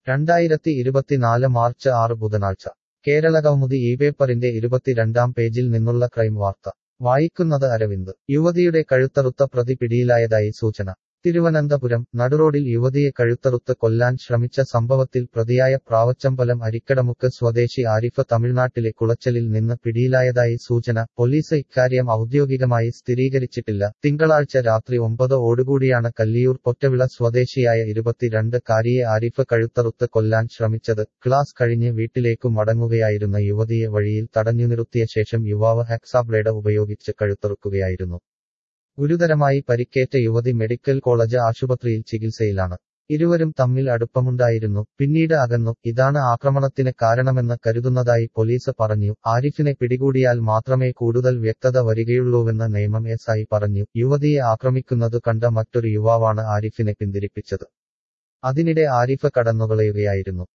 രണ്ടായിരത്തി ഇരുപത്തിനാല് മാർച്ച് ആറ് ബുധനാഴ്ച കേരളകൗമുദി ഈ പേപ്പറിന്റെ ഇരുപത്തിരണ്ടാം പേജിൽ നിന്നുള്ള ക്രൈം വാർത്ത വായിക്കുന്നത് അരവിന്ദ് യുവതിയുടെ കഴുത്തറുത്ത പ്രതി പിടിയിലായതായി സൂചന തിരുവനന്തപുരം നടുറോഡിൽ യുവതിയെ കഴുത്തറുത്ത് കൊല്ലാൻ ശ്രമിച്ച സംഭവത്തിൽ പ്രതിയായ പ്രാവച്ചമ്പലം അരിക്കടമുക്ക് സ്വദേശി ആരിഫ് തമിഴ്നാട്ടിലെ കുളച്ചലിൽ നിന്ന് പിടിയിലായതായി സൂചന പോലീസ് ഇക്കാര്യം ഔദ്യോഗികമായി സ്ഥിരീകരിച്ചിട്ടില്ല തിങ്കളാഴ്ച രാത്രി ഒമ്പത് ഓടുകൂടിയാണ് കല്ലിയൂർ പൊറ്റവിള സ്വദേശിയായ ഇരുപത്തിരണ്ട് കാരിയെ ആരിഫ് കഴുത്തറുത്ത് കൊല്ലാൻ ശ്രമിച്ചത് ക്ലാസ് കഴിഞ്ഞ് വീട്ടിലേക്കു മടങ്ങുകയായിരുന്ന യുവതിയെ വഴിയിൽ തടഞ്ഞു നിർത്തിയ ശേഷം യുവാവ് ഹെക്സാബ്ലേഡ് ഉപയോഗിച്ച് കഴുത്തറുക്കുകയായിരുന്നു ഗുരുതരമായി പരിക്കേറ്റ യുവതി മെഡിക്കൽ കോളേജ് ആശുപത്രിയിൽ ചികിത്സയിലാണ് ഇരുവരും തമ്മിൽ അടുപ്പമുണ്ടായിരുന്നു പിന്നീട് അകന്നു ഇതാണ് ആക്രമണത്തിന് കാരണമെന്ന് കരുതുന്നതായി പോലീസ് പറഞ്ഞു ആരിഫിനെ പിടികൂടിയാൽ മാത്രമേ കൂടുതൽ വ്യക്തത വരികയുള്ളൂവെന്ന് നിയമം എസ് ഐ പറഞ്ഞു യുവതിയെ ആക്രമിക്കുന്നതു കണ്ട മറ്റൊരു യുവാവാണ് ആരിഫിനെ പിന്തിരിപ്പിച്ചത് അതിനിടെ ആരിഫ് കടന്നുകളയുകയായിരുന്നു